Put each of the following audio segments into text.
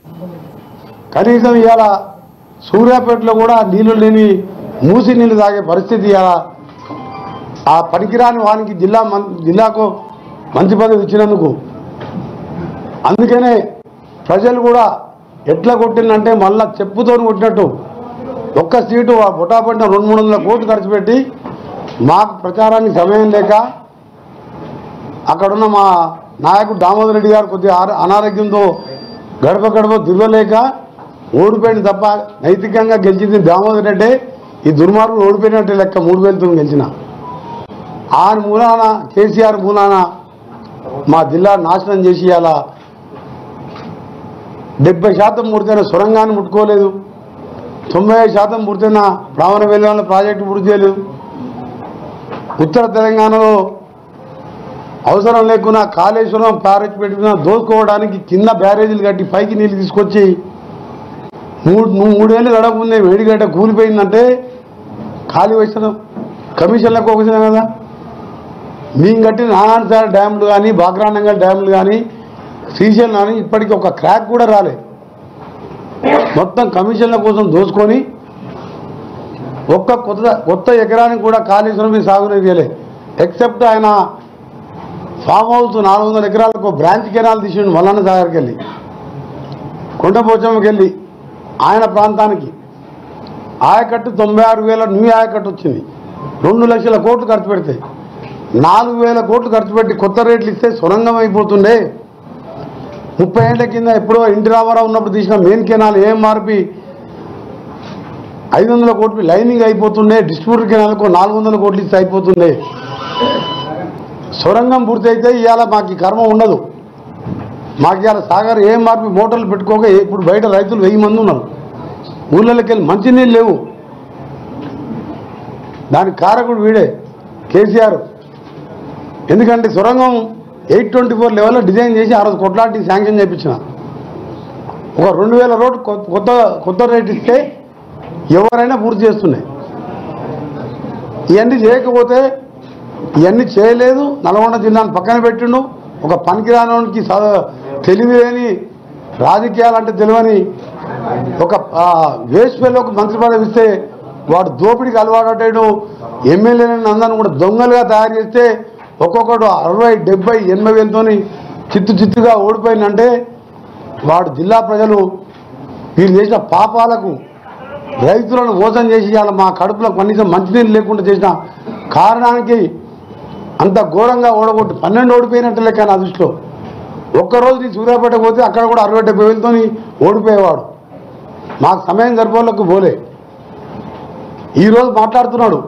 కనీసం ఇవాళ సూర్యాపేటలో కూడా నీళ్లు లేని మూసి నీళ్లు తాగే పరిస్థితి ఇవాళ ఆ పనికిరాని వానికి జిల్లా మం- జిల్లాకు మంచి పదవి ఇచ్చినందుకు అందుకనే ప్రజలు కూడా ఎట్లా కొట్టిందంటే మళ్ళా చెప్పుతో కొట్టినట్టు ఒక్క సీటు ఆ బుటాపట్టిన రెండు మూడు వందల కోట్లు ఖర్చు పెట్టి మాకు ప్రచారానికి సమయం లేక అక్కడున్న మా నాయకుడు దామోదర్ రెడ్డి గారు కొద్దిగా ఆర- అనారోగ్యంతో గడప గడప తిరగలేక ఓడిపోయింది తప్ప నైతికంగా గెలిచింది దామోదర్ రెడ్డి ఈ దుర్మార్గులు ఓడిపోయినట్టే లెక్క మూడు వేలతో గెలిచిన ఆయన మూలాన కేసీఆర్ మూలాన మా జిల్లా నాశనం చేసి అలా డెబ్బై శాతం పూర్తయిన సొరంగాన్ని ముట్టుకోలేదు తొంభై ఐదు శాతం పూర్తయిన బ్రాహ్మణ వెల్లువల ప్రాజెక్టు పూర్తి చేయలేదు ఉత్తర తెలంగాణలో అవసరం లేకున్నా కాళేశ్వరం బ్యారేజ్ పెట్టుకున్న దోసుకోవడానికి కింద బ్యారేజీలు కట్టి పైకి నీళ్ళు తీసుకొచ్చి మూడు నువ్వు మూడేళ్ళు గడపముందే వేడిగడ్డ కూలిపోయిందంటే ఖాళీ వచ్చిన కమిషన్లకు వచ్చిన కదా మేము కట్టిన నారాయణసాగర్ డ్యాములు కానీ బాగ్రానంగల్ డ్యాములు కానీ శ్రీశైలం కానీ ఇప్పటికీ ఒక క్రాక్ కూడా రాలే మొత్తం కమిషన్ల కోసం దోచుకొని ఒక్క కొత్త కొత్త ఎకరానికి కూడా కాళేశ్వరం మీద సాగునీరు చేయలే ఎక్సెప్ట్ ఆయన ఫామ్ హౌస్ నాలుగు వందల ఎకరాలకు బ్రాంచ్ కెనాల్ తీసిండు మల్లన్న సాగర్కి వెళ్ళి కొండపోచమ్మకి వెళ్ళి ఆయన ప్రాంతానికి ఆయకట్టు తొంభై ఆరు వేల న్యూ ఆయకట్టు వచ్చింది రెండు లక్షల కోట్లు ఖర్చు పెడితే నాలుగు వేల కోట్లు ఖర్చు పెట్టి కొత్త రేట్లు ఇస్తే సొరంగం అయిపోతుండే ముప్పై ఏళ్ల కింద ఎప్పుడో ఇంటి రామారావు ఉన్నప్పుడు తీసిన మెయిన్ కెనాల్ ఏం మార్పి ఐదు వందల కోట్లు లైనింగ్ అయిపోతుండే డిస్ట్రిబ్యూటర్ కెనాల్కు నాలుగు వందల కోట్లు ఇస్తే అయిపోతుండే సొరంగం పూర్తయితే ఇవాళ మాకు ఈ కర్మ ఉండదు మాకు ఇవాళ సాగర్ ఏం మార్పి మోటార్లు పెట్టుకోక ఇప్పుడు బయట రైతులు వెయ్యి మంది ఉన్నారు ఊళ్ళకి వెళ్ళి మంచినీళ్ళు లేవు దానికి కారకుడు వీడే కేసీఆర్ ఎందుకంటే సొరంగం ఎయిట్ ట్వంటీ ఫోర్ లెవెల్లో డిజైన్ చేసి ఆ రోజు కొట్లాంటి శాంక్షన్ చేయించిన ఒక రెండు వేల రోడ్డు కొ- కొత్త కొత్త రేట్ ఇస్తే ఎవరైనా పూర్తి చేస్తున్నాయి ఇవన్నీ చేయకపోతే ఇవన్నీ చేయలేదు నల్గొండ జిల్లాను పక్కన పెట్టిండు ఒక పనికిరానికి తెలివి లేని రాజకీయాలంటే తెలియని ఒక వేస్ట్ ఫెలోకి మంత్రి పదవి ఇస్తే వాడు దోపిడికి అలవాటు ఎమ్మెల్యేలను అందరిని కూడా దొంగలుగా తయారు చేస్తే ఒక్కొక్కడు అరవై డెబ్బై ఎనభై వేలతోని చిత్తు చిత్తుగా ఓడిపోయిందంటే వాడు జిల్లా ప్రజలు వీళ్ళు చేసిన పాపాలకు రైతులను మోసం చేసి ఇవాళ మా కడుపులో కనీసం మంచినీళ్ళు లేకుండా చేసిన కారణానికి అంత ఘోరంగా ఓడగొట్టి పన్నెండు ఓడిపోయినట్టు లెక్క నా దృష్టిలో ఒక్కరోజు నీ సూర్యాపేట పోతే అక్కడ కూడా అరవై డెబ్బై వేలతో ఓడిపోయేవాడు మాకు సమయం సరిపోలకు పోలే ఈరోజు మాట్లాడుతున్నాడు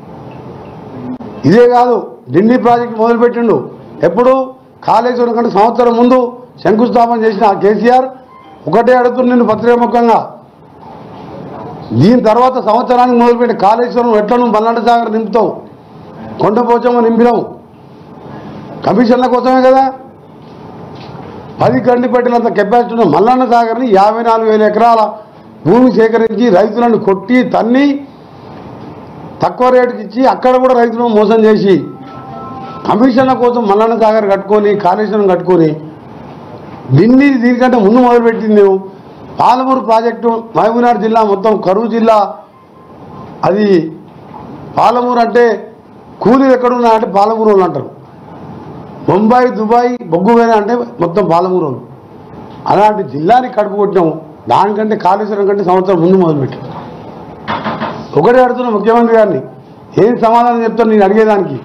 ఇదే కాదు ఢిల్లీ ప్రాజెక్ట్ మొదలుపెట్టిండు ఎప్పుడు కాళేశ్వరం కంటే సంవత్సరం ముందు శంకుస్థాపన చేసిన ఆ కేసీఆర్ ఒకటే అడుగుతున్న నిన్ను పత్రికాముఖంగా దీని తర్వాత సంవత్సరానికి మొదలుపెట్టి కాళేశ్వరం ఎట్లా నువ్వు మల్లాండ సాగర్ నింపుతావు కొండపోచమ్మ నింపినావు కమిషన్ల కోసమే కదా పది గండి పెట్టినంత కెపాసిటీ ఉన్న మల్లన్న సాగర్ని యాభై నాలుగు వేల ఎకరాల భూమి సేకరించి రైతులను కొట్టి తన్ని తక్కువ రేటుకి ఇచ్చి అక్కడ కూడా రైతులను మోసం చేసి కమిషన్ల కోసం మల్లన్న సాగర్ కట్టుకొని కాళేశ్వరం కట్టుకొని ఢిల్లీ దీనికంటే ముందు మొదలుపెట్టింది నువ్వు పాలమూరు ప్రాజెక్టు మహబూబ్నగర్ జిల్లా మొత్తం కరువు జిల్లా అది పాలమూరు అంటే కూలీలు ఎక్కడున్నా అంటే పాలమూరు వాళ్ళు అంటారు బొంబాయి దుబాయ్ బొగ్గువేన అంటే మొత్తం పాలమూరు వాళ్ళు అలాంటి జిల్లాని కడుపు కొట్టినాము దానికంటే కాళేశ్వరం కంటే సంవత్సరం ముందు మొదలుపెట్టాం ఒకటే అడుగుతున్నా ముఖ్యమంత్రి గారిని ఏం సమాధానం చెప్తాను నేను అడిగేదానికి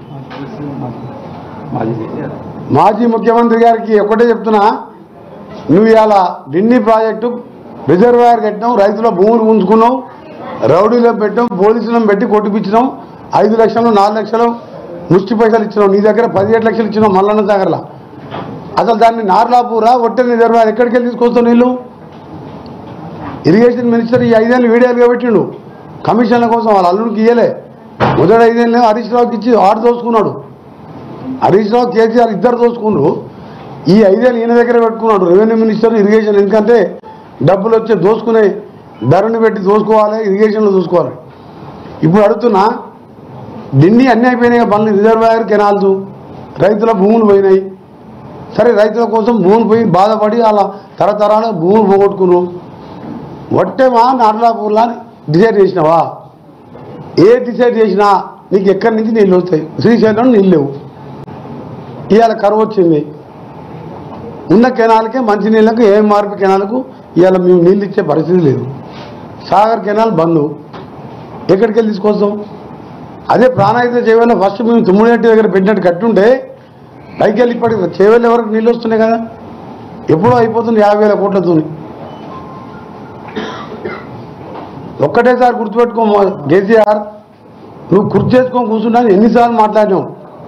మాజీ ముఖ్యమంత్రి గారికి ఒకటే చెప్తున్నా నువ్వు ఇవాళ ఢిల్లీ ప్రాజెక్టు రిజర్వాయర్ కట్టినావు రైతుల భూములు ఉంచుకున్నావు రౌడీలో పెట్టాం పోలీసులను పెట్టి కొట్టిపించినాం ఐదు లక్షలు నాలుగు లక్షలు ముష్టి పైసలు ఇచ్చినావు నీ దగ్గర పదిహేడు లక్షలు ఇచ్చినావు మల్లన్న సాగర్లా అసలు దాన్ని నార్లాపూరా ఒట్టె రిజర్వాయర్ ఎక్కడికి వెళ్ళి తీసుకొస్తావు నీళ్ళు ఇరిగేషన్ మినిస్టర్ ఈ ఐదేళ్ళు వీడియోలుగా పెట్టిండు కమిషన్ల కోసం వాళ్ళ అల్లుడికి ఇయ్యలే మొదటి ఐదేళ్ళు హరీష్ రావుకి ఇచ్చి ఆడు దోసుకున్నాడు హరీష్ రావు కేసీఆర్ ఇద్దరు దోసుకున్నారు ఈ ఐదేళ్ళు ఈయన దగ్గర పెట్టుకున్నాడు రెవెన్యూ మినిస్టర్ ఇరిగేషన్ ఎందుకంటే డబ్బులు వచ్చే దోసుకునే ధరని పెట్టి దోసుకోవాలి ఇరిగేషన్లో చూసుకోవాలి ఇప్పుడు అడుగుతున్నా ఢిల్లీ అన్నీ అయిపోయినాయి కదా పనులు రిజర్వాయర్ కెనాల్స్ రైతుల భూములు పోయినాయి సరే రైతుల కోసం భూమి పోయి బాధపడి అలా తరతరాల భూములు పోగొట్టుకున్నావు వట్టేమా నార్లాపూర్లా డిసైడ్ చేసినావా ఏ డిసైడ్ చేసినా నీకు ఎక్కడి నుంచి నీళ్ళు వస్తాయి శ్రీశైలం నీళ్ళు లేవు ఇవాళ కరువు వచ్చింది ఉన్న కెనాలకే మంచి నీళ్ళకు ఏ మార్పు కెనాలకు ఇవాళ మేము నీళ్ళు ఇచ్చే పరిస్థితి లేదు సాగర్ కెనాల్ బంద్ ఎక్కడికి వెళ్ళి తీసుకొస్తాం అదే ప్రాణాయుధ చేవెళ్ళ ఫస్ట్ మేము తుమ్మిడినట్టు దగ్గర పెట్టినట్టు కట్టుంటే పైకి వెళ్ళి ఇప్పటికి చేవెళ్ళ వరకు నీళ్ళు వస్తున్నాయి కదా ఎప్పుడో అయిపోతుంది యాభై వేల కోట్లతో ఒక్కటేసారి గుర్తుపెట్టుకో కేసీఆర్ నువ్వు కుర్చీ చేసుకొని కూర్చున్నా ఎన్నిసార్లు మాట్లాడినావు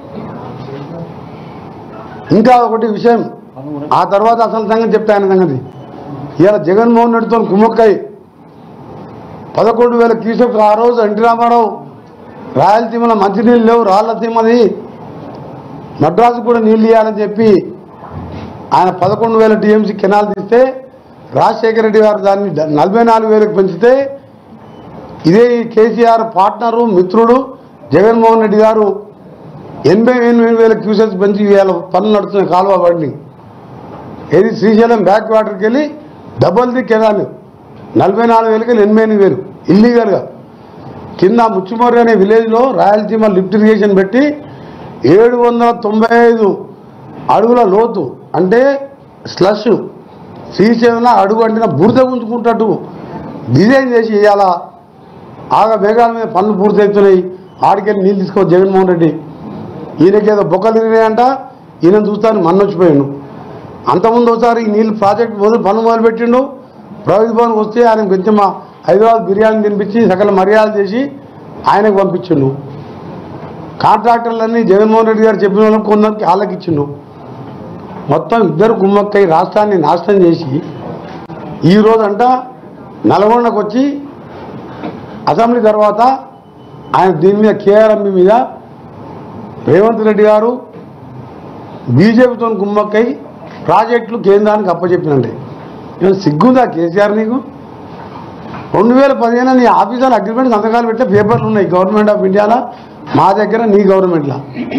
ఇంకా ఒకటి విషయం ఆ తర్వాత అసలు సంగతి చెప్తా ఆయన సంగతి ఇవాళ జగన్మోహన్ రెడ్డితో కుమ్మక్కై పదకొండు వేల క్యూసెక్ ఆ రోజు ఎన్టీ రామారావు రాయలసీమలో మంచినీళ్ళు లేవు రాళ్ళసీమది మద్రాసు కూడా నీళ్ళు ఇవ్వాలని చెప్పి ఆయన పదకొండు వేల టీఎంసీ కెనాల్ తీస్తే రాజశేఖర రెడ్డి గారు దాన్ని డ- నలభై నాలుగు వేలకు పెంచితే ఇదే ఈ కేసీఆర్ పార్ట్నరు మిత్రుడు జగన్మోహన్ రెడ్డి గారు ఎనభై ఎనిమిది వేల క్యూసెక్స్ పెంచి ఇవాళ పనులు నడుస్తున్న కాలువ బండి ఏది శ్రీశైలం బ్యాక్ వాటర్కి వెళ్ళి డబల్ ది కెనాల్ నలభై నాలుగు వేలకి వెళ్ళి ఎనభై ఎనిమిది వేలు ఇల్లీగల్గా కింద ముచ్చుమర్రి అనే విలేజ్లో రాయలసీమ లిఫ్ట్ ఇరిగేషన్ పెట్టి ఏడు వందల తొంభై ఐదు అడుగుల లోతు అంటే స్లష్ శ్రీశైలంలో అడుగు అంటిన బురద గుంజుకుంటట్టు డిజైన్ చేసి ఇవాళ ఆగ మేఘాల మీద పనులు పూర్తవుతున్నాయి ఆడికెళ్ళి నీళ్ళు తీసుకో జగన్మోహన్ రెడ్డి ఈయనకేదో బొక్కలు తిరిగినాయంట ఈయన చూస్తాను మన్నొచ్చిపోయాను అంతకుముందు ఒకసారి ఈ నీళ్ళు ప్రాజెక్ట్ మొదలు పనులు మొదలుపెట్టిండు ప్రగతి భవన్కి వస్తే ఆయన కొంచెం మా హైదరాబాద్ బిర్యానీ తినిపించి సకల మర్యాదలు చేసి ఆయనకు పంపించిండు కాంట్రాక్టర్లన్నీ జగన్మోహన్ రెడ్డి గారు చెప్పిన వాళ్ళకి కొందరికి వాళ్ళకి ఇచ్చిండు మొత్తం ఇద్దరు గుమ్మక్కై రాష్ట్రాన్ని నాశనం చేసి ఈ రోజంట నల్గొండకు వచ్చి అసెంబ్లీ తర్వాత ఆయన దీని మీద కేఆర్ఎంబి మీద రేవంత్ రెడ్డి గారు బీజేపీతో గుమ్మక్కై ప్రాజెక్టులు కేంద్రానికి అప్పచెప్పినండి ఏమైనా సిగ్గుందా కేసీఆర్ నీకు రెండు వేల పదిహేను నీ ఆఫీసర్ అగ్రిమెంట్ సంతకాలు పెట్టే పేపర్లు ఉన్నాయి గవర్నమెంట్ ఆఫ్ ఇండియాలో మా దగ్గర నీ గవర్నమెంట్లో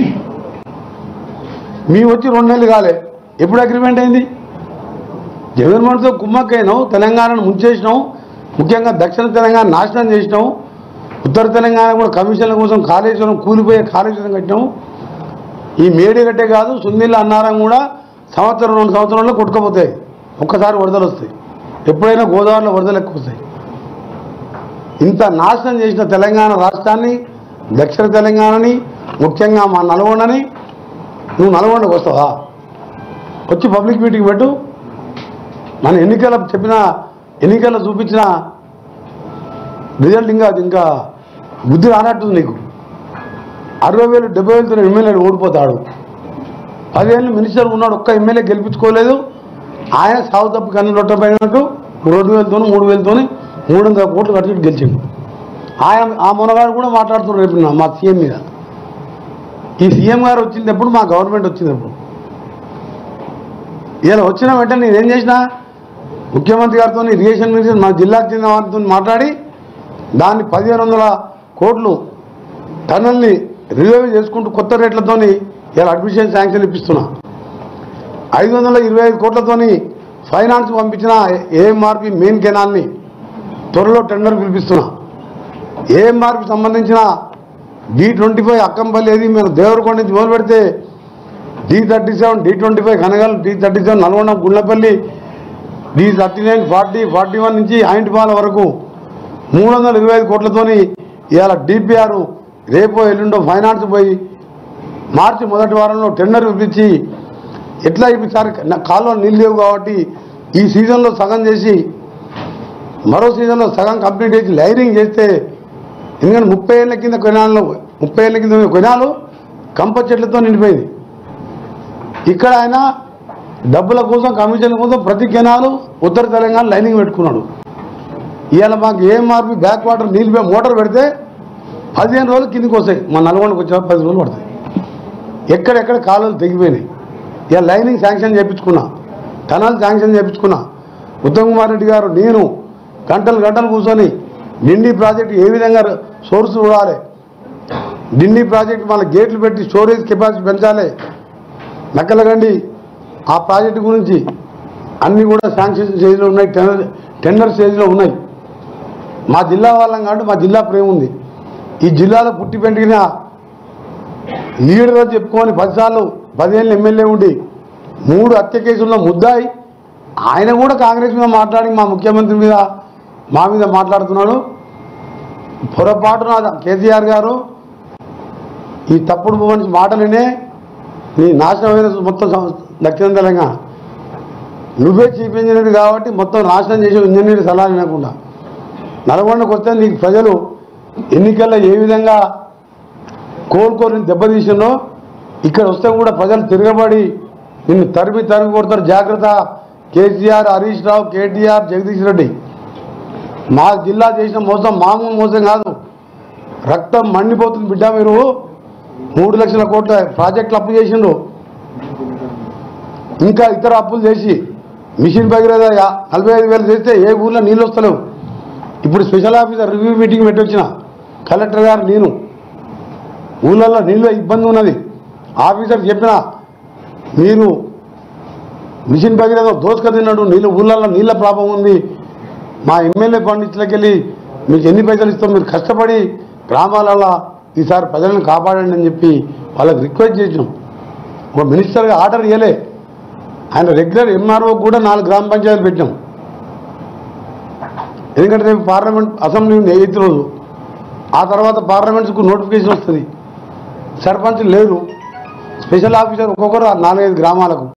మీ వచ్చి రెండు నెలలు కాలే ఎప్పుడు అగ్రిమెంట్ అయింది జగన్మోహన్తో కుమ్మక్కైనావు తెలంగాణను ముంచేసినావు ముఖ్యంగా దక్షిణ తెలంగాణ నాశనం చేసినావు ఉత్తర తెలంగాణ కూడా కమిషన్ల కోసం కాళేశ్వరం కూలిపోయే కాళేశ్వరం కట్టినావు ఈ మేడిగట్టే కాదు సుందిల్ల అన్నారం కూడా సంవత్సరం రెండు సంవత్సరాల్లో కొట్టుకుపోతాయి ఒక్కసారి వరదలు వస్తాయి ఎప్పుడైనా గోదావరిలో వరదలు ఎక్కువ వస్తాయి ఇంత నాశనం చేసిన తెలంగాణ రాష్ట్రాన్ని దక్షిణ తెలంగాణని ముఖ్యంగా మా నల్గొండని నువ్వు నల్గొండకు వస్తావా వచ్చి పబ్లిక్ మీటింగ్ పెట్టు మన ఎన్నికల చెప్పిన ఎన్నికల్లో చూపించిన రిజల్ట్ ఇంకా ఇంకా బుద్ధి రానట్టుంది నీకు అరవై వేలు డెబ్బై వేలతో ఎమ్మెల్యేలు ఓడిపోతాడు పదివేలు మినిస్టర్ ఉన్నాడు ఒక్క ఎమ్మెల్యే గెలిపించుకోలేదు ఆయన సాగు తప్పు కన్ను రొట్టపోయినట్టు రెండు వేలతో మూడు వేలతో మూడు వందల కోట్లు కట్టి గెలిచిండు ఆయన ఆ మునగాడు కూడా మాట్లాడుతున్నారు రేపు నా- మా సీఎం మీద ఈ సీఎం గారు వచ్చింది ఎప్పుడు మా గవర్నమెంట్ వచ్చింది ఎప్పుడు ఇలా వచ్చిన వెంటనే నేనేం చేసిన ముఖ్యమంత్రి గారితో ఇరిగేషన్ మినిస్టర్ మా జిల్లాకు చెందిన వారితో మాట్లాడి దాన్ని పదిహేను వందల కోట్లు టన్నల్ని రిజర్వ్ చేసుకుంటూ కొత్త రేట్లతోని ఇలా అడ్మిషన్ శాంక్షన్ ఇప్పిస్తున్నా ఐదు వందల ఇరవై ఐదు కోట్లతోని ఫైనాన్స్ పంపించిన ఏఎంఆర్పి మెయిన్ కెనాల్ని త్వరలో టెండర్ పిలిపిస్తున్నా ఏఎంఆర్పి సంబంధించిన డి ట్వంటీ ఫైవ్ అక్కంపల్లి ఏది మేము దేవరకొండ నుంచి మొదలు పెడితే D thirty seven D twenty five Kanagal D thirty seven Nalgonda Gundlapalli D thirty nine forty forty one నుంచి ఆయింటిపాల వరకు మూడు వందల ఇరవై ఐదు కోట్లతోని ఇవాళ డిపిఆర్ రేపో ఎల్లుండో ఫైనాన్స్ పోయి మార్చి మొదటి వారంలో టెండర్ పిలిపించి ఎట్లా ఇప్పించారు నా కాలువ నీళ్ళు లేవు కాబట్టి ఈ సీజన్లో సగం చేసి మరో సీజన్లో సగం కంప్లీట్ చేసి లైరింగ్ చేస్తే ఎందుకంటే ముప్పై ఏళ్ళ కింద కొనాల్లో ముప్పై ఏళ్ళ కింద కొనాలు కంప చెట్లతో నిండిపోయింది ఇక్కడ ఆయన డబ్బుల కోసం కమిషన్ కోసం ప్రతి కెనాలు ఉత్తర తెలంగాణ లైనింగ్ పెట్టుకున్నాడు ఇవాళ మాకు ఏఎంఆర్పి బ్యాక్ వాటర్ నీళ్ళు పే- మోటార్ పెడితే పదిహేను రోజులు కిందికి వస్తాయి మా నల్గొండకు వచ్చే పది రోజులు పడతాయి ఎక్కడెక్కడ కాలువలు తెగిపోయినాయి ఇక లైనింగ్ శాంక్షన్ చేయించుకున్నా టనల్ శాంక్షన్ చేయించుకున్నా ఉత్తమ్ కుమార్ రెడ్డి గారు నేను గంటలు గంటలు కూర్చొని డిండి ప్రాజెక్ట్ ఏ విధంగా సోర్స్ చూడాలి డిండి ప్రాజెక్ట్ మళ్ళీ గేట్లు పెట్టి స్టోరేజ్ కెపాసిటీ పెంచాలి నక్కలగండి ఆ ప్రాజెక్టు గురించి అన్నీ కూడా శాంక్షన్ స్టేజ్లో ఉన్నాయి టెండర్ టెండర్ స్టేజ్లో ఉన్నాయి మా జిల్లా వాళ్ళం కాబట్టి మా జిల్లా ప్రేమ ఉంది ఈ జిల్లాలో పుట్టి పెంటిన లీడర్ అని చెప్పుకొని పదిసార్లు పదిహేను ఎమ్మెల్యే ఉండి మూడు హత్య కేసుల్లో ముద్దాయి ఆయన కూడా కాంగ్రెస్ మీద మాట్లాడి మా ముఖ్యమంత్రి మీద మా మీద మాట్లాడుతున్నాడు పొరపాటున కేసీఆర్ గారు ఈ తప్పుడు మనిషి మాటలనే నీ నాశనమైన మొత్తం సం- దక్షిణ తెలంగాణ నువ్వే చీఫ్ ఇంజనీర్ కాబట్టి మొత్తం నాశనం చేసే ఇంజనీర్ సలహా వినకుండా నల్గొండకు వస్తే నీకు ప్రజలు ఎన్నికల్లో ఏ విధంగా కోలుకొని దెబ్బతీసినో ఇక్కడ వస్తే కూడా ప్రజలు తిరగబడి నిన్ను తరిమి తరిమి కొడతారు జాగ్రత్త కేసీఆర్ హరీష్ రావు కేటీఆర్ జగదీష్ రెడ్డి మా జిల్లా చేసిన మోసం మామూలు మోసం కాదు రక్తం మండిపోతుంది బిడ్డ మీరు మూడు లక్షల కోట్ల ప్రాజెక్టులు అప్పు చేసిండ్రు ఇంకా ఇతర అప్పులు చేసి మిషన్ భగీరథ యా- నలభై ఐదు వేలు చేస్తే ఏ ఊర్లో నీళ్ళు వస్తలేవు ఇప్పుడు స్పెషల్ ఆఫీసర్ రివ్యూ మీటింగ్ పెట్టొచ్చిన కలెక్టర్ గారు నేను ఊళ్ళల్లో నీళ్ళ ఇబ్బంది ఉన్నది ఆఫీసర్ చెప్పిన మీరు మిషన్ భగీరథ దోసుక తిన్నాడు నీళ్ళు ఊళ్ళల్లో నీళ్ళ ప్రాబ్లం ఉంది మా ఎమ్మెల్యే ఫండ్ ఇట్లకెళ్ళి మీకు ఎన్ని పైసలు ఇస్తాం మీరు కష్టపడి గ్రామాలలో ఈసారి ప్రజలను కాపాడండి అని చెప్పి వాళ్ళకి రిక్వెస్ట్ చేసాం ఒక మినిస్టర్గా ఆర్డర్ ఇవ్వలే ఆయన రెగ్యులర్ ఎంఆర్ఓ కూడా నాలుగు గ్రామ పంచాయతీలు పెట్టాం ఎందుకంటే రేపు పార్లమెంట్ అసెంబ్లీ ఉంది ఎయిత్ రోజు ఆ తర్వాత పార్లమెంట్స్కు నోటిఫికేషన్ వస్తుంది సర్పంచ్ లేరు స్పెషల్ ఆఫీసర్ ఒక్కొక్కరు నాలుగైదు గ్రామాలకు